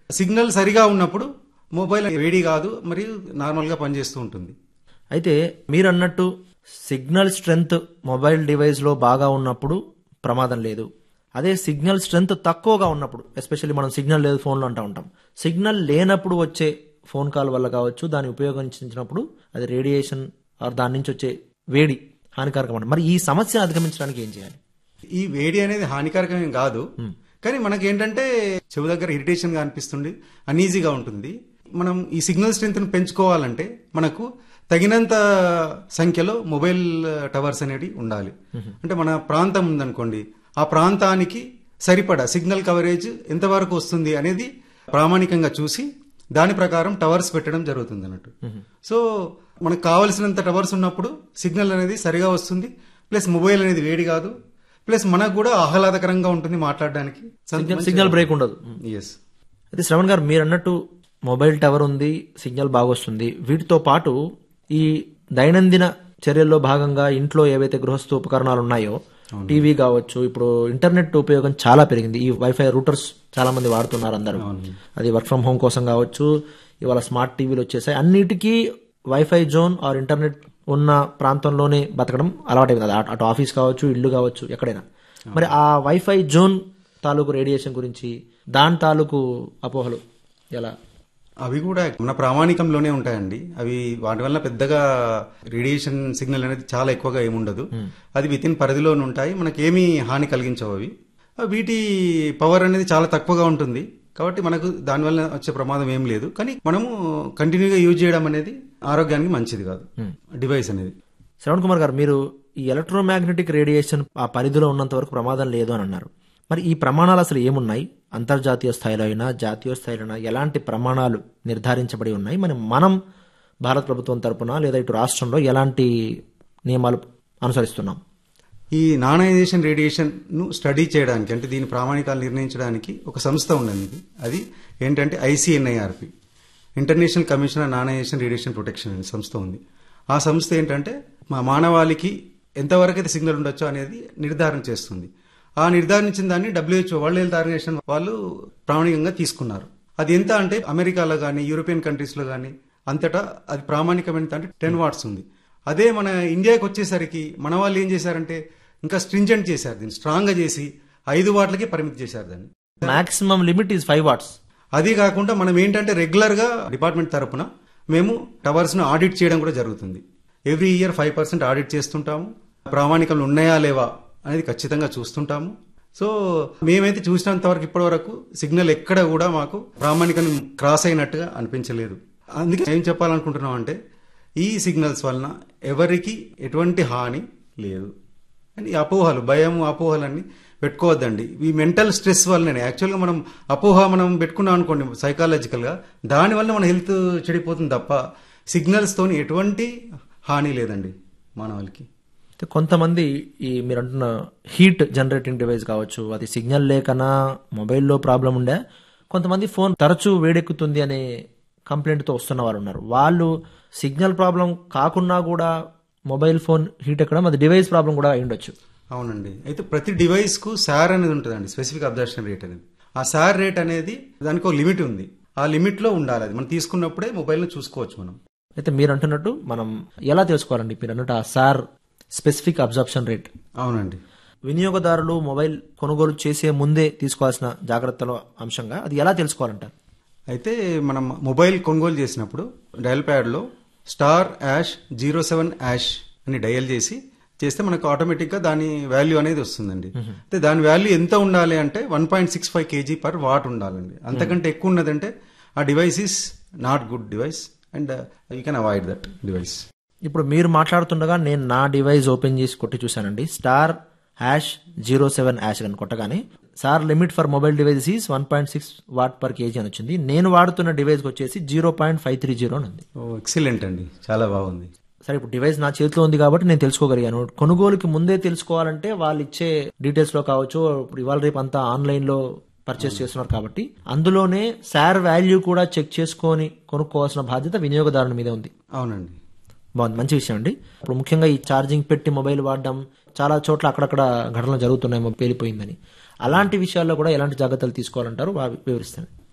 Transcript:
signal సరిగా ఉన్నప్పుడు mobile వేడి కాదు మరియు నార్మల్గా పనిచేస్తూ ఉంటుంది అయితే మీరు అన్నట్టు సిగ్నల్ స్ట్రెంగ్త్ మొబైల్ డివైస్లో బాగా ఉన్నప్పుడు ప్రమాదం లేదు అదే సిగ్నల్ స్ట్రెంగ్త్ తక్కువగా ఉన్నప్పుడు ఎస్పెషల్లీ మనం సిగ్నల్ లేదు ఫోన్లో అంటూ ఉంటాం సిగ్నల్ లేనప్పుడు వచ్చే ఫోన్ కాల్ వల్ల కావచ్చు దాన్ని ఉపయోగించినప్పుడు అది రేడియేషన్ ఆర్ దాని నుంచి వచ్చే వేడి హానికారకం అంట మరి ఈ సమస్యను అధిగమించడానికి ఏం చేయాలి ఈ వేడి అనేది హానికారకమేం కాదు కానీ మనకి ఏంటంటే చెవు దగ్గర ఇరిటేషన్ గా అనిపిస్తుంది అన్ఈజీగా ఉంటుంది మనం ఈ సిగ్నల్ స్ట్రెంత్ పెంచుకోవాలంటే మనకు తగినంత సంఖ్యలో మొబైల్ టవర్స్ అనేవి ఉండాలి అంటే మన ప్రాంతం ఉందనుకోండి ఆ ప్రాంతానికి సరిపడా సిగ్నల్ కవరేజ్ ఎంతవరకు వస్తుంది అనేది ప్రామాణికంగా చూసి దాని ప్రకారం టవర్స్ పెట్టడం జరుగుతుంది అన్నట్టు సో మనకు కావలసినంత టవర్స్ ఉన్నప్పుడు సిగ్నల్ అనేది సరిగా వస్తుంది ప్లస్ మొబైల్ అనేది వేడి కాదు ప్లస్ మనకు కూడా ఆహ్లాదకరంగా ఉంటుంది మాట్లాడడానికి సిగ్నల్ బ్రేక్ ఉండదు ఎస్ అయితే శ్రవణ్ గారు మీరు అన్నట్టు మొబైల్ టవర్ ఉంది సిగ్నల్ బాగా వస్తుంది వీటితో పాటు ఈ దైనందిన చర్యల్లో భాగంగా ఇంట్లో ఏవైతే గృహస్థ ఉపకరణాలు ఉన్నాయో టీవీ కావచ్చు ఇప్పుడు ఇంటర్నెట్ ఉపయోగం చాలా పెరిగింది ఈ వైఫై రూటర్స్ చాలా మంది వాడుతున్నారు అందరూ అది వర్క్ ఫ్రమ్ హోమ్ కోసం కావచ్చు ఇవాళ స్మార్ట్ టీవీలు వచ్చేసాయి అన్నిటికీ వైఫై జోన్ ఆర్ ఇంటర్నెట్ ఉన్న ప్రాంతంలోనే బతకడం అలవాటైంది అది అటు ఆఫీస్ కావచ్చు ఇల్లు కావచ్చు ఎక్కడైనా మరి ఆ వైఫై జోన్ తాలూకు రేడియేషన్ గురించి దాని తాలూకు అపోహలు ఎలా అవి కూడా మన ప్రామాణికంలోనే ఉంటాయండి అవి వాటి వల్ల పెద్దగా రేడియేషన్ సిగ్నల్ అనేది చాలా ఎక్కువగా ఏముండదు అది విత్ ఇన్ పరిధిలోనే ఉంటాయి మనకేమీ హాని కలిగించవు అవి వీటి పవర్ అనేది చాలా తక్కువగా ఉంటుంది కాబట్టి మనకు దానివల్ల వచ్చే ప్రమాదం ఏం లేదు కానీ మనము కంటిన్యూగా యూజ్ చేయడం అనేది ఆరోగ్యానికి మంచిది కాదు డివైస్ అనేది శ్రవణ్ కుమార్ గారు మీరు ఈ ఎలక్ట్రోమాగ్నెటిక్ రేడియేషన్ ఆ పరిధిలో ఉన్నంత వరకు ప్రమాదం లేదు అని అన్నారు మరి ఈ ప్రమాణాలు అసలు ఏమున్నాయి అంతర్జాతీయ స్థాయిలో అయినా జాతీయ స్థాయిలో అయినా ఎలాంటి ప్రమాణాలు నిర్ధారించబడి ఉన్నాయి మరి మనం భారత ప్రభుత్వం తరపున లేదా ఇటు రాష్ట్రంలో ఎలాంటి నియమాలు అనుసరిస్తున్నాం ఈ నానైజేషన్ రేడియేషన్ ను స్టడీ చేయడానికి అంటే దీని ప్రామాణికాలు నిర్ణయించడానికి ఒక సంస్థ ఉన్నది అది ఏంటంటే ICNIRP international commission on nonionization radiation protection అనే సంస్థ ఉంది ఆ సంస్థ ఏంటంటే మా మానవాళికి ఎంతవరకు అయితే సిగ్నల్ ఉండొచ్చో అనేది నిర్ధారణ చేస్తుంది ఆ నిర్ధారించిన దాన్ని డబ్ల్యూహెచ్ఓ వరల్డ్ హెల్త్ ఆర్గనైజేషన్ వాళ్ళు ప్రామాణికంగా తీసుకున్నారు అది ఎంత అంటే అమెరికాలో కానీ యూరోపియన్ కంట్రీస్లో కానీ అంతటా అది ప్రామాణికమైన అంటే టెన్ వాట్స్ ఉంది అదే మన ఇండియాకి వచ్చేసరికి మన వాళ్ళు ఏం చేశారంటే ఇంకా స్ట్రింజెంట్ చేశారు దీన్ని స్ట్రాంగ్ గా చేసి ఐదు వాట్లకి పరిమితి చేశారు దాన్ని maximum limit is five watts అది కాకుండా మనం ఏంటంటే రెగ్యులర్ గా డిపార్ట్మెంట్ తరపున మేము టవర్స్ ను ఆడిట్ చేయడం కూడా జరుగుతుంది every year five percent audit చేస్తుంటాము ప్రామాణికంలో ఉన్నాయా లేవా అనేది ఖచ్చితంగా చూస్తుంటాము సో మేమైతే చూసినంత వరకు ఇప్పటి వరకు సిగ్నల్ ఎక్కడ కూడా మాకు ప్రామాణికం క్రాస్ అయినట్టుగా అనిపించలేదు అందుకే ఏం చెప్పాలనుకుంటున్నాం అంటే ఈ సిగ్నల్స్ వలన ఎవరికి ఎటువంటి హాని లేదు అని ఈ అపోహలు భయం అపోహలన్నీ పెట్టుకోవద్దండి ఈ మెంటల్ స్ట్రెస్ వల్లనే యాక్చువల్గా మనం అపోహ మనం పెట్టుకున్నాం అనుకోండి సైకాలజికల్గా దానివల్ల మన హెల్త్ చెడిపోతుంది తప్ప సిగ్నల్స్ తోని ఎటువంటి హాని లేదండి మానవులకి అయితే కొంతమంది ఈ మీరు అంటున్న హీట్ జనరేటింగ్ డివైస్ కావచ్చు అది సిగ్నల్ లేకనా మొబైల్లో ప్రాబ్లం ఉండే కొంతమంది ఫోన్ తరచూ వేడెక్కుతుంది అనే కంప్లైంట్తో వస్తున్న వారు ఉన్నారు వాళ్ళు సిగ్నల్ ప్రాబ్లం కాకున్నా కూడా మొబైల్ ఫోన్ హీట్ ఎక్కడం అది డివైస్ ప్రాబ్లం కూడా అయి ఉండొచ్చు అవునండి అయితే ప్రతి డివైస్ కు సార్ అనేది ఉంటుందండి స్పెసిఫిక్ అబ్జర్షన్ రేట్ అనేది ఆ సార్ రేట్ అనేది దానికి ఒక లిమిట్ ఉంది ఆ లిమిట్ లో ఉండాలి అది మనం తీసుకున్నప్పుడే మొబైల్ ను చూసుకోవచ్చు మనం అయితే మీరు అంటున్నట్టు మనం ఎలా తెలుసుకోవాలండి మీరు అన్నట్టు ఆ సార్ స్పెసిఫిక్ అబ్జర్ప్షన్ రేట్ అవునండి వినియోగదారులు మొబైల్ కొనుగోలు చేసే ముందే తీసుకోవాల్సిన జాగ్రత్తల అంశంగా అది ఎలా తెలుసుకోవాలంటారు అయితే మనం మొబైల్ కొనుగోలు చేసినప్పుడు డయల్ ప్యాడ్ లో star hash zero seven hash అని డయల్ చేసి చేస్తే మనకు ఆటోమేటిక్ గా దాని వాల్యూ అనేది వస్తుందండి అయితే దాని వాల్యూ ఎంత ఉండాలి అంటే one point six five KG per watt ఉండాలండి అంతకంటే ఎక్కువ ఉన్నదంటే ఆ device is not good device and you can avoid that device ఇప్పుడు మీరు మాట్లాడుతుండగా నేను నా డివైస్ ఓపెన్ చేసి కొట్టి చూశానండి star hash zero seven hash అని కొట్టగానే sir limit for mobile device is one point six watt per KG అని వచ్చింది నేను వాడుతున్న డివైస్ వచ్చేసి zero point five three zero అని ఉంది ఓ ఎక్సలెంట్ అండి చాలా బాగుంది సరే ఇప్పుడు డివైస్ నా చేతిలో ఉంది కాబట్టి నేను తెలుసుకోగలిగాను కొనుగోలుకి ముందే తెలుసుకోవాలంటే వాళ్ళు ఇచ్చే డీటెయిల్స్ లో కావచ్చు ఇప్పుడు ఇవాళ రేపు అంతా ఆన్లైన్ లో పర్చేస్ చేస్తున్నారు కాబట్టి అందులోనే సార్ వాల్యూ కూడా చెక్ చేసుకొని కొనుక్కోవాల్సిన బాధ్యత వినియోగదారుని మీద ఉంది అవునండి బాగుంది మంచి విషయం అండి ఇప్పుడు ముఖ్యంగా ఈ ఛార్జింగ్ పెట్టి మొబైల్ వాడడం చాలా చోట్ల అక్కడక్కడ ఘటనలు జరుగుతున్నాయి పేలిపోయిందని అలాంటి విషయాల్లో కూడా ఎలాంటి జాగ్రత్తలు తీసుకోవాలంటారు వా- వివరిస్తాను